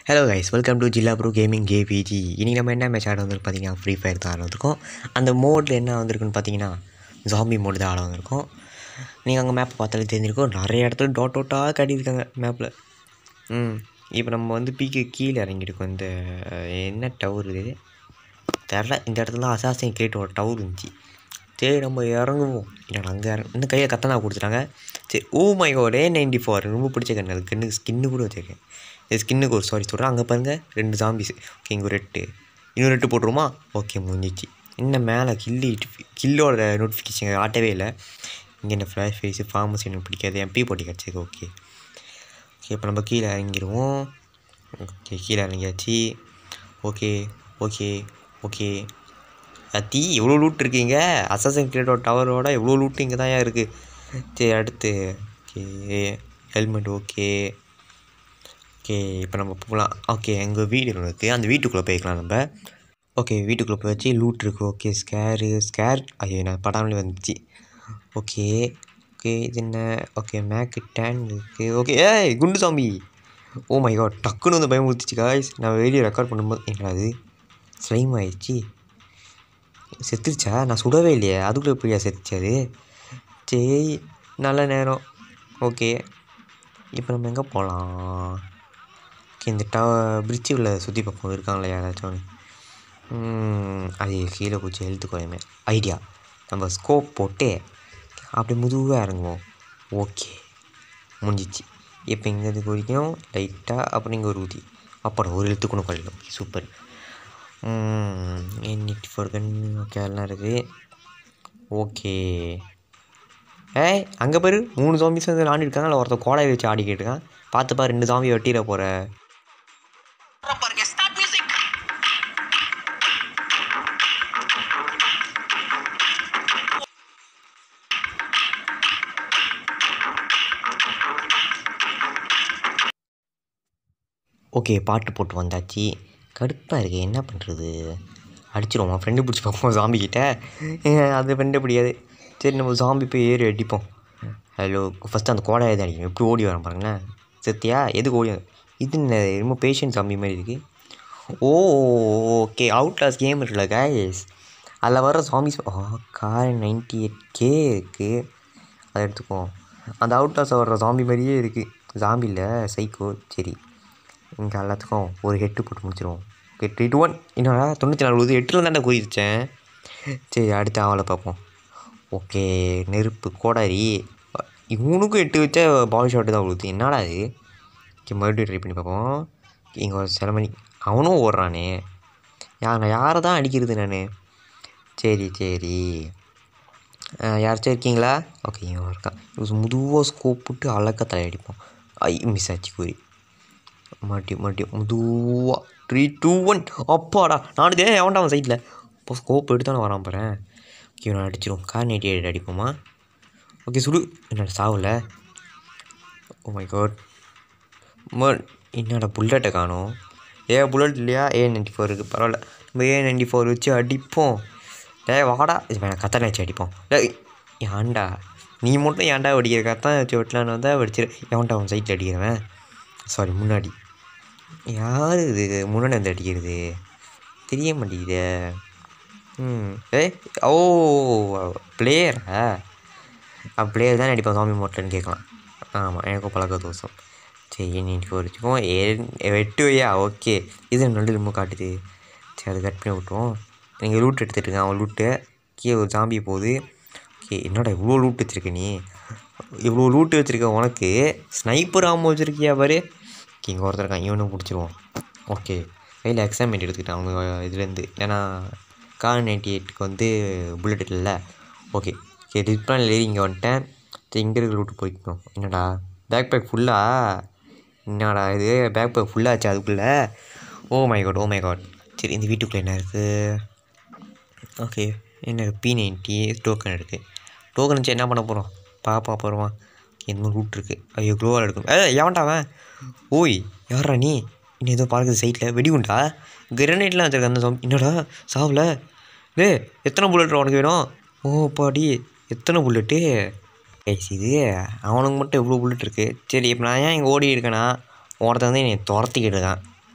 Hello guys welcome to Jilla bro gaming KPG இன்றைக்கி நம்ம என்ன மேட்ச் ஆட வந்திருக்கு பார்த்தீங்கன்னா ஃப்ரீ ஃபயர் தான் ஆட வந்திருக்கோம் அந்த மோடில் என்ன வந்திருக்குன்னு பார்த்தீங்கன்னா ஜாம்பி மோடு தான் ஆட வந்திருக்கோம் நீங்கள் அங்கே மேப் பார்த்தாலே தெரிஞ்சிருக்கும் நிறைய இடத்துல டாட் டாட்டாக காட்டியிருக்காங்க மேப்பில் ம் இப்போ நம்ம வந்து பீக்கு கீழே இறங்கியிருக்கோம் இந்த அஹ், என்ன டவர் இது தெரில இந்த இடத்துல அசாசின் கிரியேட் ஒரு டவர் இருந்துச்சு சரி நம்ம இறங்குவோம் இல்லை அங்கே இறங்க இன்னும் கையில் கத்தனா கொடுத்துட்டாங்க சரி oh my god A ninety four ரொம்ப பிடிச்ச கண்ணு அது கண்ணு ஸ்கின்னு கூட வச்சுருக்கேன் இது ஸ்கின்னுக்கு ஒரு சாரி சொல்கிறேன் அங்கே பாருங்கள் ரெண்டு ஜாம்பிஸ் ஓகே இங்கே ஒரு ரெட்டு இன்னொரு ரெட்டு போட்டுருமா ஓகே முடிஞ்சிச்சு இன்னும் மேலே கில்லி கில்லோட நோட்டிஃபிகேஷன் ஆட்டவே இல்லை இங்கே என்ன ஃப்ளாஷ் ஃபேஸு ஃபார்மசி எனக்கு பிடிக்காது எம்பி போட்டி கிடச்சிருக்கு ஓகே ஓகே இப்போ நம்ம கீழே இறங்கிடுவோம் ஓகே கீழே இறங்கியாச்சு ஓகே ஓகே ஓகே அத்தி எவ்வளோ லூட் இருக்கீங்க அசாசன் கிரியேட்டோட டவரோட எவ்வளோ லூட் இங்கே தான் இருக்குது சரி அடுத்து ஓகே ஹெல்மெட் ஓகே ஓகே இப்போ நம்ம போகலாம் ஓகே எங்கள் வீடு ஒன்று இருக்குது அந்த வீட்டுக்குள்ளே போய்க்கலாம் நம்ம ஓகே வீட்டுக்குள்ளே போய் வச்சு லூட் இருக்குது ஓகே ஸ்கேரு ஸ்கேர் ஐயோ நான் படாமலே வந்துச்சு ஓகே ஓகே இது என்ன ஓகே மேக்கு டேன் இருக்குது ஓகே ஏய் குண்டு சாமி ஓ மை காட் டக்குன்னு வந்து பயம் ஊற்றிச்சு காய்ஸ் நான் வீடியோ ரெக்கார்ட் பண்ணும்போது என்னடா அது ஸ்லைம் ஆயிடுச்சு செத்துருச்சா நான் சுடவே இல்லையே அதுக்குள்ளே எப்படியா செத்துச்சு அது சரி நல்ல நேரம் ஓகே இப்போ நம்ம எங்கே போகலாம் ஓகே இந்த டவ பிரிட்ஜு உள்ள சுற்றி பார்ப்போம் இருக்காங்களா யாராச்சும் ம், அது கீழே குச்சி ஹெல்த்து குறையுமே ஐடியா நம்ம ஸ்கோப் போட்டு அப்படி முதுவாக இறங்குவோம் ஓகே முடிஞ்சிச்சு இப்போ இங்கே இது குறிக்கும் லைட்டாக அப்புறம் இங்கே ஒரு ஊற்றி அப்புறம் ஒரு எழுத்து கூட கொள்ளலாம் சூப்பர் என்இடி ஃபோர் கன் ஓகே எல்லாம் இருக்குது ஓகே ஏய் அங்கே பாரு மூணு ஜாம்பிஸ் வந்து விளாண்டுருக்காங்க இருக்காங்க இல்லை ஒருத்தர் கோடையை வச்சு ஆடிக்கிட்டு இருக்கான் பார்த்துப்பா ரெண்டு ஜாம்பி வெட்டிட போகிற ஓகே பாட்டு போட்டு வந்தாச்சு கடுப்பாக இருக்கு என்ன பண்ணுறது அடிச்சிருவோம் ஃப்ரெண்டு பிடிச்சி பார்ப்போம் ஜாம்பி கிட்ட ஏன் அது ஃப்ரெண்டு பிடிக்காது சரி நம்ம ஜாம்பி போய் ஏறி அடிப்போம் ஹலோ ஃபஸ்ட்டு அந்த கோடையை தான் அடிக்கணும் எப்படி ஓடி வரோம் பாருங்களேன் சத்தியா எதுக்கு ஓடி வர- இது என்ன ரொம்ப பேஷண்ட் ஜாம்பி மாதிரி இருக்குது oh okay outlast game இருக்குல்ல கைஸ் அதில் வர zombies oh car ninety eight K இருக்குது அதை எடுத்துக்குவோம் அந்த அவுட் லாஸில் வர்ற ஜாம்பி மாதிரியே இருக்குது ஜாம்பி இல்லை சைக்கோ சரி இங்கே எல்லாத்துக்கும் ஒரு ஹெட்டு போட்டு முடிச்சிருவோம் ஓகே த்ரீ டூ ஒன் என்னடா தொண்ணூற்றி நாலு விழுது எட்டில் தானே குறிச்சேன் சரி அடுத்து அவளை பார்ப்போம் ஓகே நெருப்பு கோடாரி இவனுக்கும் எட்டு வச்சா பால் ஷாட்டு தான் விழுது என்னடா இது ஓகே மறுபடியும் ட்ரை பண்ணி பார்ப்போம் இங்கே ஒரு சில மணி அவனும் ஓடுறானே யார் நான் யாரை தான் அடிக்கிறது நான் சரி சரி அஹ் யாராச்சும் இருக்கீங்களா ஓகே இவன் இருக்கான் இவன் முதுவாக ஸ்கோப் விட்டு அழகாக தலையடிப்போம் ஐ மிஸ் ஆச்சு கூறி மறுபடியும் மறுபடியும் மெதுவாக த்ரீ டூ ஒன் அப்பாடா நானு தே எவன்டா அவன் சைட்டில் இப்போ ஸ்கோப் எடுத்து தானே வரான் பாரு ஓகே நான் அடிச்சிடும் கார் நைட்டி எயிட் அடிப்போமா ஓகே சுடு என்னடா சாவல ஓ மை காட் மட் என்னடா புல்லட்டை காணும் ஏ புல்லட் இல்லையா ஏ நைன்டி ஃபோர் இருக்குது பரவாயில்ல நம்ம ஏ நைன்டி ஃபோர் வச்சு அடிப்போம் டே வாடா இது வேணாம் கத்தனை வச்சு அடிப்போம் டேய் ஏன்டா நீ மட்டும் ஏன்டா அடிக்கிற கத்தான் வச்சு வெட்டலான்னு வந்தால் வெடிச்சிரு எவன்டா அவன் சைட்டில் அடிக்கிறவன் சாரி முன்னாடி யார் இது முன்னாடி வந்து அடிக்கிறது தெரிய மாட்டேங்குதே ம் ஏய் ஓ பிளேயரா பிளேயர் தான் அடிப்பான் சாமி மோட்டலன்னு கேட்கலாம் ஆமாம் எனக்கும் பழக்க தோசம் சரி நீட்டு வச்சுக்கோம் ஏ எட்டு வையா ஓகே இது நல்ல ரொம்ப காட்டுது சரி அதை கட் பண்ணி விட்டுருவோம் நீங்கள் லூட் எடுத்துகிட்டு இருக்கேன் அவன் லூட்டு கீழே ஒரு ஜாம்பி போகுது ஓகே என்னடா இவ்வளோ லூட் வச்சுருக்க நீ இவ்வளோ லூட்டு வச்சுருக்க உனக்கு ஸ்னைப்பர் ஆமாம் வச்சுருக்கியா பாரு ஓகே இங்கே ஒருத்தர் இருக்கான் இவனும் பிடிச்சிருவோம் ஓகே கையில் எக்ஸாமெண்ட் எடுத்துக்கிட்டான் அவங்க இதுலேருந்து ஏன்னா கார் நைன்டி எயிட்டுக்கு வந்து புல்லட் இல்லைல்ல ஓகே ஓகே டிஸ்பிளான் ஏறி இங்கே வந்துட்டேன் சரி இங்கே இருக்கிற ரூட்டு போய்க்கணும் என்னடா பேக் பேக் ஃபுல்லா என்னடா இது பேக் பேக் ஃபுல்லாச்சு அதுக்குள்ளே oh my god oh my god சரி இந்த வீட்டுக்குள்ளே என்ன இருக்குது ஓகே என்ன பி நைன்ட்டி டோக்கன் இருக்குது டோக்கன் வச்சு என்ன பண்ண போகிறோம் பாப்பா போகிறோமா என்ன ரூட் இருக்குது ஐயோ க்ளோவால் எடுக்கணும் ஏ எவன்டா அவன் ஓய் யாரா நீ இன்னும் ஏதோ பார்க்குது சைட்டில் வெடிகுண்டா கிரனைட்லாம் வச்சிருக்க அந்த zombie. என்னடா சாவல டே எத்தனை புல்லட் உனக்கு வேணும் ஓ பாடி எத்தனை புல்லட்டு கைஸ் இது அவனுக்கு மட்டும் எவ்வளோ புல்லட் இருக்குது சரி இப்போ நான் ஏன் இங்கே ஓடி இருக்கேன்னா ஒருத்தன் வந்து என்னை துரத்திக்கிட்டு இருக்கான்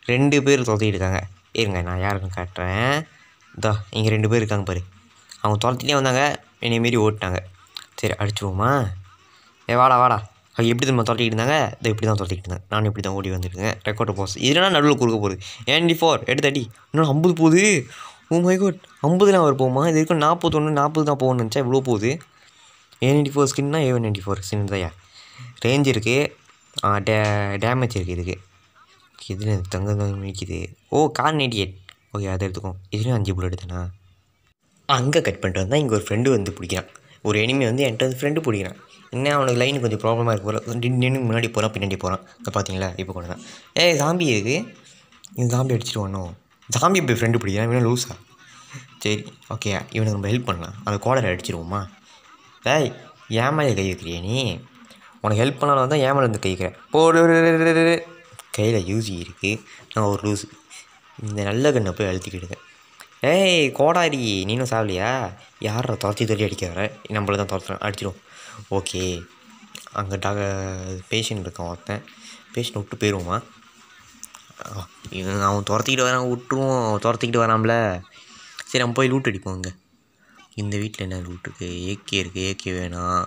ரெண்டு பேர் துரத்திட்டு இருக்காங்க இருங்க நான் யாருன்னு காட்டுறேன் இதோ இங்கே ரெண்டு பேர் இருக்காங்க பாரு அவங்க துரத்திட்டே வந்தாங்க என்னை மாரி ஓட்டினாங்க சரி அடிச்சிருவோமா ஏ வாடா வாடா அவங்க எப்படி நம்ம துரத்திக்கிட்டு இருந்தாங்க இதை இப்படி தான் துரத்திக்கிட்டு இருந்தாங்க நானும் இப்படி தான் ஓடி வந்துருக்கேன் ரெக்கார்டு போஸ் இதெல்லாம் நடுவில் குறுக்க போகுது ஏன்டி ஃபோர் எடுத்து அடி இன்னும் ஐம்பது போகுது ஓ மை கோட் ஐம்பதுலாம் அவர் போகுமா இது வரைக்கும் நாற்பத்தொன்று நாற்பது தான் போகணும்னு நினச்சா இவ்வளோ போகுது ஏ நைன்டி ஃபோர் ஸ்கின்னா ஏ நைன்டி ஃபோர் ஸ்கின் தான்யா ரேஞ்ச் இருக்குது டே டேமேஜ் இருக்குது இதுக்கு இதில் தங்க தங்க நிற்கிது oh car ninety eight okay அதை எடுத்துக்கோ இதுலேயும் அஞ்சு புல்லட் தானா அங்கே கட் பண்ணிட்டு வந்தால் இங்கே ஒரு ஃப்ரெண்டு வந்து பிடிக்கிறான் ஒரு எனிமி வந்து என்கிட்ட வந்து ஃப்ரெண்டு பிடிக்கிறான் என்ன அவனுக்கு லைன் கொஞ்சம் ப்ராப்ளமாக இருக்கு போல நின்று முன்னாடி போகிறான் பின்னாடி போகிறான் இப்போ பார்த்தீங்களா இப்போ கொண்டு தான் ஏய் ஜாம்பி இருக்கு இந்த ஜாம்பி அடிச்சிட்டு வரணும் ஜாம்பி இப்போ ஃப்ரெண்டு பிடிக்கிறான் இவனா லூஸா சரி ஓகே இவனுக்கு நம்ம ஹெல்ப் பண்ணலாம் அந்த கோலரை அடிச்சிருவோமா டேய் ஏன் மேலே கை வைக்கிறியா நீ உனக்கு ஹெல்ப் பண்ணாலும் தான் ஏன் மேலே வந்து கை வைக்கிறேன் போடு கையில் யூசி இருக்குது நான் ஒரு லூஸு இந்த நல்ல கண்ணை போய் அழுத்திக்கிடுங்க ஏய் கோடாரி நீனும் சாவலியா யாரை துரத்தி துரத்தி அடிக்க வர நம்மள தான் துரத்துறேன் அடிச்சிடும் ஓகே அங்கே டாக பேஷண்ட் இருக்கான் ஒருத்தன் பேஷண்ட் விட்டு போயிடுவோமா ஆ, இவன் அவன் துரத்திக்கிட்டு வரான் விட்டுருவோம் அவன் துரத்திக்கிட்டு வரான்ல சரி நம்ம போய் லூட் அடிப்போம் இங்கே இந்த வீட்டில் என்ன லூட் இருக்குது ஏகே இருக்குது ஏகே வேணாம்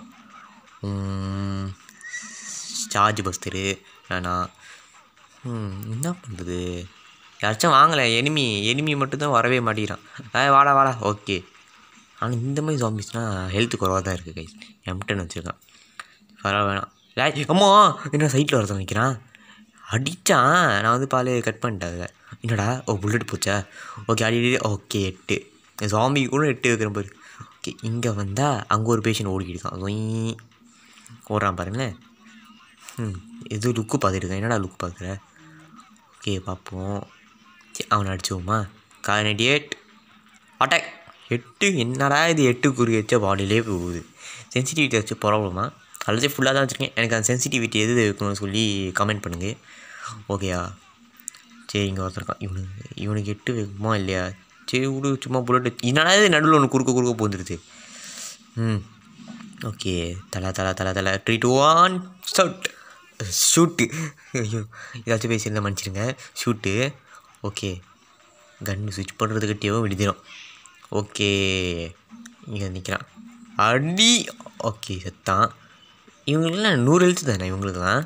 ம், சார்ஜ் பஸ்தரு வேணாம் ம், என்ன பண்ணுறது யாராச்சும் வாங்கலை எனிமி எனிமி மட்டும்தான் வரவே மாட்டேங்கிறான் ஏய் வாடா வாடா ஓகே ஆனால் இந்த மாதிரி ஜாம்பிஸ்னால் ஹெல்த் குறவாக தான் இருக்குது கைஸ் எம்டன் வச்சுருக்கான் பரவாயில்ல வேணாம் ஏய், அம்மா என்ன சைட்டில் வரதான் நிற்கிறான் அடித்தான் நான் வந்து பால் கட் பண்ணிட்டேன் அதில் என்னடா ஓ புல்லட் போச்சா ஓகே அடி அடி, ஓகே எட்டு ஜாம்பி கூட எட்டு வைக்கிற பாரு ஓகே இங்கே வந்தால் அங்கே ஒரு பேஷண்ட் ஓடிக்கிட்டு இருக்கான் தொய் ஓடுறான் பாருங்களேன் ம் எது லுக்கு பார்த்துருக்கேன் என்னடா லுக் பார்க்குற ஓகே பார்ப்போம் சரி, அவனை அடிச்சுவோமா கால் எயிட் அட்டாக் எட்டு என்னடா இது எட்டு குறி வச்ச பாடியிலே போகுது சென்சிட்டிவிட்டி வச்சு ப்ராப்ளமா அல்லது ஃபுல்லாக தான் வச்சுருக்கேன் எனக்கு அந்த சென்சிட்டிவிட்டி எது வைக்கணும்னு சொல்லி கமெண்ட் பண்ணுங்கள் ஓகேயா சரி இங்கே ஒருத்தருக்கான் இவனுக்கு இவனுக்கு எட்டு வைக்குமா இல்லையா சரி விடு சும்மா புல்லட் என்னடா இது நடுவில் ஒன்று குறுக்க குறுக்க போந்துருது ம் ஓகே தலை தலை தலை தலை three two one start shoot ஐயோ ஏதாச்சும் பேசியிருந்தா மன்னிச்சிருங்க ஷூட்டு ஓகே கன் ஸ்விட்ச் பண்ணுறதுக்கிட்டேயும் விடுதிடும் ஓகே இங்கே நிற்கிறான் அடி ஓகே செத்தான் இவங்களுக்குலாம் நூறு எழுத்து தானே இவங்களுக்குலாம்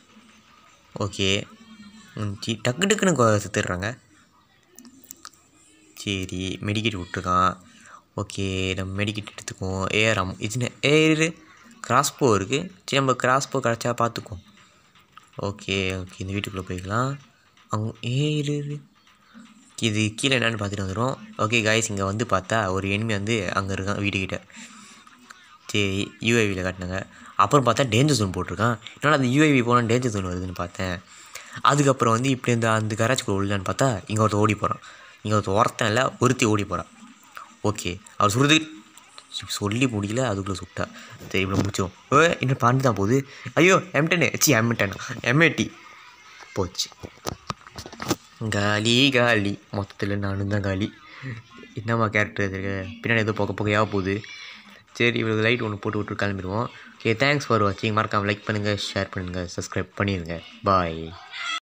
ஓகே ம், சி- டக்கு டக்குன்னு கொ- செத்துடுறாங்க சரி மெடிக்கெட் விட்ருக்கான் ஓகே நம்ம மெடிக்கெட் எடுத்துக்குவோம் ஏஆர்எம் இது ஏறு கிராஸ்போ இருக்குது சரி நம்ம கிராஸ்போ கிடச்சா பார்த்துக்குவோம் ஓகே ஓகே இந்த வீட்டுக்குள்ளே போய்க்கலாம் அங்கே ஏறு இரு. இது கீழே என்னன்னு பார்த்துட்டு வந்துடும் ஓகே காய்ஸ் இங்கே வந்து பார்த்தா ஒரு எனிமி வந்து அங்கே இருக்கான் வீட்டுக்கிட்ட சரி யூஐவியில் காட்டினாங்க அப்புறம் பார்த்தா டேஞ்சர் ஜோன் போட்டிருக்கான் என்னடா அந்த யூஐவி போனால் டேஞ்சர் ஜோன் வருதுன்னு பார்த்தேன் அதுக்கப்புறம் வந்து இப்படி இந்த அந்த கராச்சுக்குள்ள உள்ளான்னு பார்த்தா இங்கே ஒருத்தர் ஓடி போகிறான் இங்கே ஒருத்தர் ஒருத்தன் இல்லை ஒருத்தி ஓடி போகிறான் ஓகே அவர் சுடுறது சொல்லி முடியல அதுக்குள்ளே சுட்டா சரி இப்படி முடிச்சிடும் ஏ இன்னும் பாண்டு தான் போகுது ஐயோ எம்டனு சி எம்டன் எம்ஏடி போச்சு காலி காலி மொத்தத்தில் நானும் தான் காலி என்னம்மா கேரக்டர் இருக்கு பின்னாடி ஏதோ புகை புகையாக போகுது சரி இவருக்கு லைட் ஒன்று போட்டு விட்டு கிளம்பிடுவோம் ஓகே தேங்க்ஸ் ஃபார் வாட்சிங் மறக்காமல் லைக் பண்ணுங்கள் ஷேர் பண்ணுங்கள் சப்ஸ்கிரைப் பண்ணிடுங்க பாய்